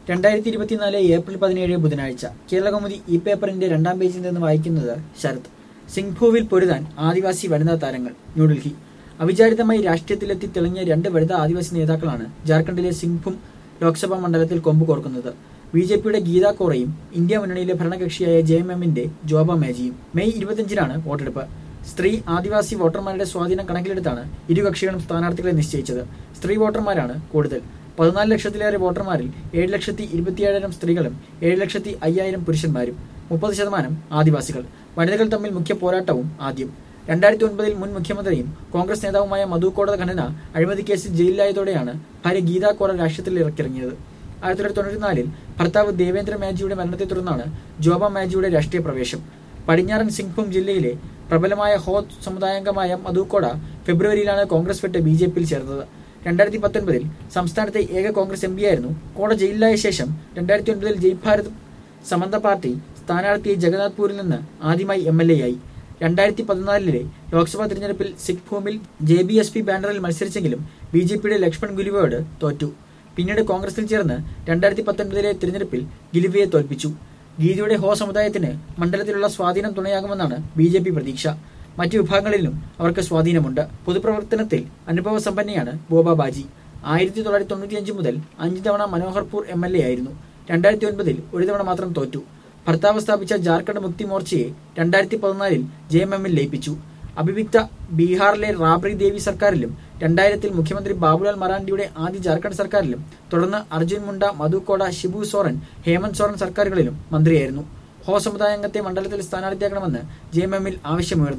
രണ്ടായിരത്തി ഇരുപത്തിനാല് ഏപ്രിൽ പതിനേഴ് ബുധനാഴ്ച കേരളകൗമുദി ഈ പേപ്പറിന്റെ രണ്ടാം പേജിൽ നിന്ന് വായിക്കുന്നത് ശരത് സിംഗ്ഭൂവിൽ പൊരുതാൻ ആദിവാസി വനിതാ താരങ്ങൾ ന്യൂഡൽഹി അവിചാരിതമായി രാഷ്ട്രീയത്തിലെത്തി തെളിഞ്ഞ രണ്ട് വനിതാ ആദിവാസി നേതാക്കളാണ് ജാർഖണ്ഡിലെ സിംഗ്ഭും ലോക്സഭാ മണ്ഡലത്തിൽ കൊമ്പ് കോർക്കുന്നത് ബി ജെ പിയുടെ ഗീതാ കോറയും ഇന്ത്യ മുന്നണിയിലെ ഭരണകക്ഷിയായ ജെ എം എമ്മിന്റെ ജോബ മേജിയും മെയ് ഇരുപത്തിയഞ്ചിനാണ് വോട്ടെടുപ്പ് സ്ത്രീ ആദിവാസി വോട്ടർമാരുടെ സ്വാധീനം കണക്കിലെടുത്താണ് ഇരു കക്ഷികളും സ്ഥാനാർത്ഥികളെ നിശ്ചയിച്ചത് സ്ത്രീ വോട്ടർമാരാണ് കൂടുതൽ പതിനാല് ലക്ഷത്തിലേറെ വോട്ടർമാരിൽ ഏഴ് ലക്ഷത്തി ഇരുപത്തിയേഴായിരം സ്ത്രീകളും ഏഴ് ലക്ഷത്തി അയ്യായിരം പുരുഷന്മാരും മുപ്പത് ശതമാനം ആദിവാസികൾ വനിതകൾ തമ്മിൽ മുഖ്യ പോരാട്ടവും ആദ്യം രണ്ടായിരത്തി ഒൻപതിൽ മുൻ മുഖ്യമന്ത്രിയും കോൺഗ്രസ് നേതാവുമായ മധു കോടത ഖനന അഴിമതി കേസിൽ ജയിലിലായതോടെയാണ് ഭാര്യ ഗീതാ കോറ രാഷ്ട്രീയത്തിൽ ഇറക്കിറങ്ങിയത് ആയിരത്തി തൊള്ളായിരത്തി തൊണ്ണൂറ്റിനാലിൽ ഭർത്താവ് ദേവേന്ദ്ര മാജിയുടെ മരണത്തെ തുടർന്നാണ് ജോബ മാജിയുടെ രാഷ്ട്രീയ പ്രവേശം പടിഞ്ഞാറൻ സിംഗ്ഭൂം ജില്ലയിലെ പ്രബലമായ ഹോ സമുദായാംഗമായ മധുക്കോട ഫെബ്രുവരിയിലാണ് കോൺഗ്രസ് വിട്ട് ബി ജെ പിയിൽ ചേർന്നത് രണ്ടായിരത്തി പത്തൊൻപതിൽ സംസ്ഥാനത്തെ ഏക കോൺഗ്രസ് എം പിയായിരുന്നു കോട ജയിലിലായ ശേഷം രണ്ടായിരത്തി ഒൻപതിൽ ജയ് ഭാരത് സമന്ത പാർട്ടി സ്ഥാനാർത്ഥി ജഗന്നാഥ്പൂരിൽ നിന്ന് ആദ്യമായി എം എൽ എ ആയി രണ്ടായിരത്തി പതിനാലിലെ ലോക്സഭാ തിരഞ്ഞെടുപ്പിൽ സിഖ്ഭൂമിൽ ജെ ബി എസ് പി ബാനറിൽ മത്സരിച്ചെങ്കിലും ബി ജെ പിയുടെ ലക്ഷ്മൺ ഗുലിവയോട് തോറ്റു പിന്നീട് കോൺഗ്രസിൽ ചേർന്ന് രണ്ടായിരത്തി പത്തൊൻപതിലെ തിരഞ്ഞെടുപ്പിൽ ഗിലിവയെ തോൽപ്പിച്ചു ഗീതയുടെ ഹോ സമുദായത്തിന് മണ്ഡലത്തിലുള്ള സ്വാധീനം തുണയാകുമെന്നാണ് ബി ജെ പി പ്രതീക്ഷ മറ്റു വിഭാഗങ്ങളിലും അവർക്ക് സ്വാധീനമുണ്ട് പൊതുപ്രവർത്തനത്തിൽ അനുഭവ സമ്പന്നയാണ് ബോബ ബാജി ആയിരത്തി തൊള്ളായിരത്തി തൊണ്ണൂറ്റിയഞ്ച് മുതൽ അഞ്ച് തവണ മനോഹർപൂർ എം എൽ എ ആയിരുന്നു രണ്ടായിരത്തി ഒൻപതിൽ ഒരു തവണ മാത്രം തോറ്റു ഭർത്താവ് സ്ഥാപിച്ച ജാർഖണ്ഡ് മുക്തി മോർച്ചയെ രണ്ടായിരത്തി പതിനാലിൽ ജെ എം എമ്മിൽ ലയിപ്പിച്ചു അഭിവിക്ത ബീഹാറിലെ റാബ്രി ദേവി സർക്കാരിലും രണ്ടായിരത്തിൽ മുഖ്യമന്ത്രി ബാബുലാൽ മറാണ്ടിയുടെ ആദ്യ ജാർഖണ്ഡ് സർക്കാരിലും തുടർന്ന് അർജുൻ മുണ്ട മധുക്കോട ഷിബു സോറൻ ഹേമന്ത് സോറൻ സർക്കാരുകളിലും മന്ത്രിയായിരുന്നു ഹോ സമുദായാംഗത്തെ മണ്ഡലത്തിൽ സ്ഥാനാർത്ഥിയാക്കണമെന്ന് ജെ എം എമ്മിൽ ആവശ്യമുയർന്നു